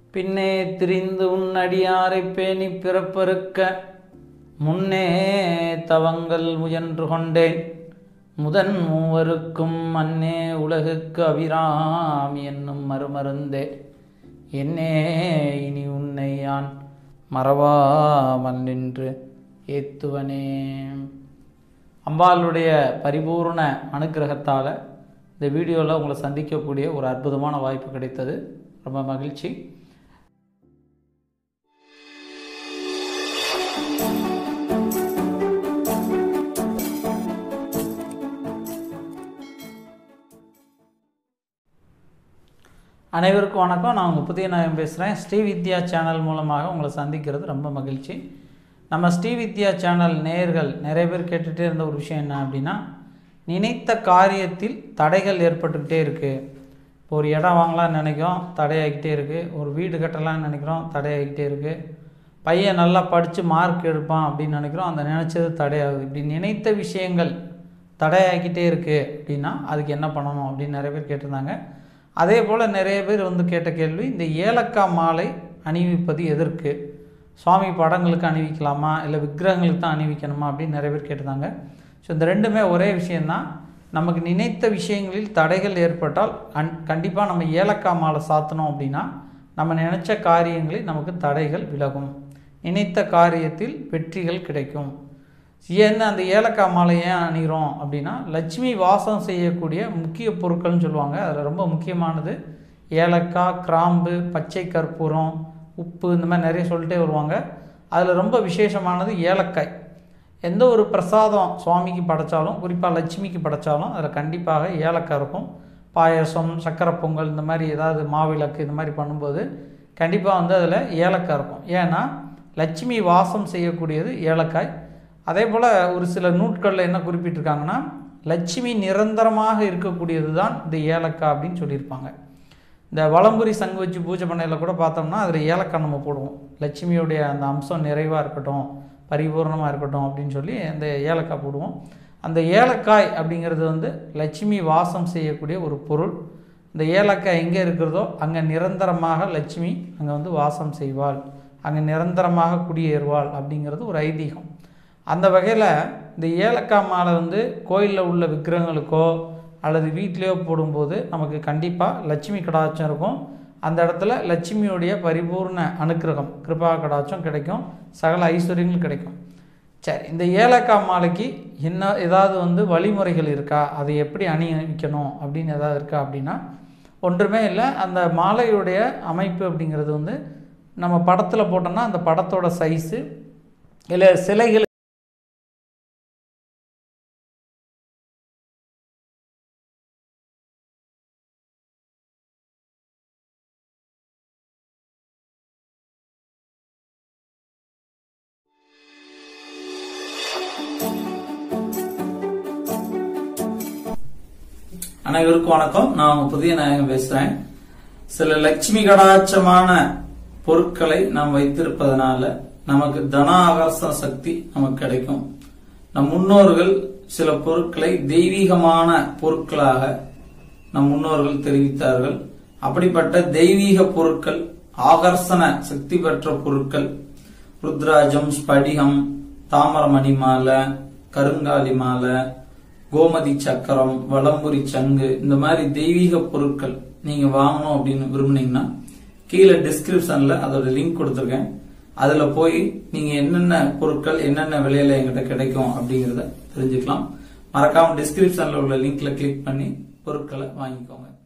பின்னே திரிந்து உன் அடியாரைப் பேணி பிறப்பறுக்க முன்னே தவங்கள் முயன்று கொண்டேன் முதன் மூவருக்கும் அன்னே உலகுக்கு அபிராமி என்னும் மறுமருந்தே என்னே இனி உன்னை யான் மறவாமல் நின்று ஏத்துவனே அம்பாளுடைய பரிபூர்ண அனுக்கிரகத்தால் இந்த வீடியோவில் உங்களை சந்திக்கக்கூடிய ஒரு அற்புதமான வாய்ப்பு கிடைத்தது ரொம்ப மகிழ்ச்சி அனைவருக்கும் வணக்கம் நான் உங்கள் புதிய நாயம் பேசுகிறேன் ஸ்ரீ வித்யா சேனல் மூலமாக உங்களை சந்திக்கிறது ரொம்ப மகிழ்ச்சி நம்ம ஸ்ரீ வித்யா சேனல் நேயர்கள் நிறைய பேர் கேட்டுகிட்டே இருந்த ஒரு விஷயம் என்ன அப்படின்னா நினைத்த காரியத்தில் தடைகள் ஏற்பட்டுக்கிட்டே இருக்குது இப்போ ஒரு இடம் வாங்கலாம்னு நினைக்கிறோம் தடையாகிக்கிட்டே இருக்குது ஒரு வீடு கட்டலாம்னு நினைக்கிறோம் தடையாகிக்கிட்டே இருக்குது பையன் நல்லா படித்து மார்க் எடுப்பான் அப்படின்னு நினைக்கிறோம் அந்த நினச்சது தடையாகுது இப்படி நினைத்த விஷயங்கள் தடையாகிக்கிட்டே இருக்குது அப்படின்னா அதுக்கு என்ன பண்ணணும் அப்படின்னு நிறைய பேர் கேட்டிருந்தாங்க அதே போல் நிறைய பேர் வந்து கேட்ட கேள்வி இந்த ஏலக்காய் மாலை அணிவிப்பது எதற்கு சுவாமி படங்களுக்கு அணிவிக்கலாமா இல்லை விக்கிரகங்களுக்கு தான் அணிவிக்கணுமா அப்படின்னு நிறைய பேர் கேட்டிருந்தாங்க ஸோ இந்த ரெண்டுமே ஒரே விஷயந்தான் நமக்கு நினைத்த விஷயங்களில் தடைகள் ஏற்பட்டால் அன் கண்டிப்பாக நம்ம ஏலக்காய் மாலை சாத்தணும் அப்படின்னா நம்ம நினச்ச காரியங்களில் நமக்கு தடைகள் விலகும் நினைத்த காரியத்தில் வெற்றிகள் கிடைக்கும் ஏன்னா அந்த ஏலக்காய் மாலை ஏன் அணிகிறோம் அப்படின்னா லட்சுமி வாசம் செய்யக்கூடிய முக்கிய பொருட்கள்னு சொல்லுவாங்க அதில் ரொம்ப முக்கியமானது ஏலக்காய் கிராம்பு பச்சை கற்பூரம் உப்பு இந்த மாதிரி நிறைய சொல்லிட்டே வருவாங்க அதில் ரொம்ப விசேஷமானது ஏலக்காய் எந்த ஒரு பிரசாதம் சுவாமிக்கு படைச்சாலும் குறிப்பாக லட்சுமிக்கு படைச்சாலும் அதில் கண்டிப்பாக ஏலக்காய் இருக்கும் பாயசம் சக்கரை பொங்கல் இந்த மாதிரி ஏதாவது மாவிளக்கு இந்த மாதிரி பண்ணும்போது கண்டிப்பாக வந்து அதில் ஏலக்காய் இருக்கும் ஏன்னா லட்சுமி வாசம் செய்யக்கூடியது ஏலக்காய் அதே போல் ஒரு சில நூட்களில் என்ன குறிப்பிட்டிருக்காங்கன்னா லட்சுமி நிரந்தரமாக இருக்கக்கூடியது தான் இந்த ஏலக்காய் அப்படின்னு சொல்லியிருப்பாங்க இந்த வளம்புரி சங்கு வச்சு பூஜை பண்ணையில் கூட பார்த்தோம்னா அதில் ஏலக்காய் நம்ம போடுவோம் லட்சுமியுடைய அந்த அம்சம் நிறைவாக இருக்கட்டும் பரிபூர்ணமாக இருக்கட்டும் அப்படின்னு சொல்லி அந்த ஏலக்காய் போடுவோம் அந்த ஏலக்காய் அப்படிங்கிறது வந்து லட்சுமி வாசம் செய்யக்கூடிய ஒரு பொருள் இந்த ஏலக்காய் எங்கே இருக்கிறதோ அங்கே நிரந்தரமாக லட்சுமி அங்கே வந்து வாசம் செய்வாள் அங்கே நிரந்தரமாக குடியேறுவாள் அப்படிங்கிறது ஒரு ஐதீகம் அந்த வகையில் இந்த ஏலக்காய் மாலை வந்து கோயிலில் உள்ள விக்கிரகங்களுக்கோ அல்லது வீட்லேயோ போடும்போது நமக்கு கண்டிப்பாக லட்சுமி கடாட்சம் இருக்கும் அந்த இடத்துல லட்சுமியுடைய பரிபூர்ண அனுக்கிரகம் கிருபா கடாட்சம் கிடைக்கும் சகல ஐஸ்வர்யங்களும் கிடைக்கும் சரி இந்த ஏலக்காய் மாலைக்கு என்ன ஏதாவது வந்து வழிமுறைகள் இருக்கா அதை எப்படி அணிவிக்கணும் அப்படின்னு ஏதாவது இருக்கா அப்படின்னா ஒன்றுமே இல்லை அந்த மாலையுடைய அமைப்பு அப்படிங்கிறது வந்து நம்ம படத்தில் போட்டோம்னா அந்த படத்தோட சைஸு இல்லை சிலைகள் அனைவருக்கும் வணக்கம் நான் உங்க புதிய நாயகம் பேசுறேன் சில லட்சுமி கடாட்சமான பொருட்களை நாம் வைத்திருப்பதனால நமக்கு தன ஆகர்ஷண சக்தி நமக்கு கிடைக்கும் நம் முன்னோர்கள் சில பொருட்களை தெய்வீகமான பொருட்களாக நம் முன்னோர்கள் தெரிவித்தார்கள் அப்படிப்பட்ட தெய்வீக பொருட்கள் ஆகர்ஷண சக்தி பெற்ற பொருட்கள் ருத்ராஜம் ஸ்படிகம் தாமரமணி மாலை கருங்காலி மாலை கோமதி சக்கரம் வலம்புரி சங்கு இந்த மாதிரி தெய்வீக பொருட்கள் நீங்க வாங்கணும் அப்படின்னு விரும்புனீங்கன்னா கீழே டிஸ்கிரிப்ஷன்ல அதோட லிங்க் கொடுத்துருக்கேன் அதுல போய் நீங்க என்னென்ன பொருட்கள் என்னென்ன விலையில எங்கிட்ட கிடைக்கும் அப்படிங்கறத தெரிஞ்சுக்கலாம் மறக்காம டிஸ்கிரிப்ஷன்ல உள்ள லிங்க்ல கிளிக் பண்ணி பொருட்களை வாங்கிக்கோங்க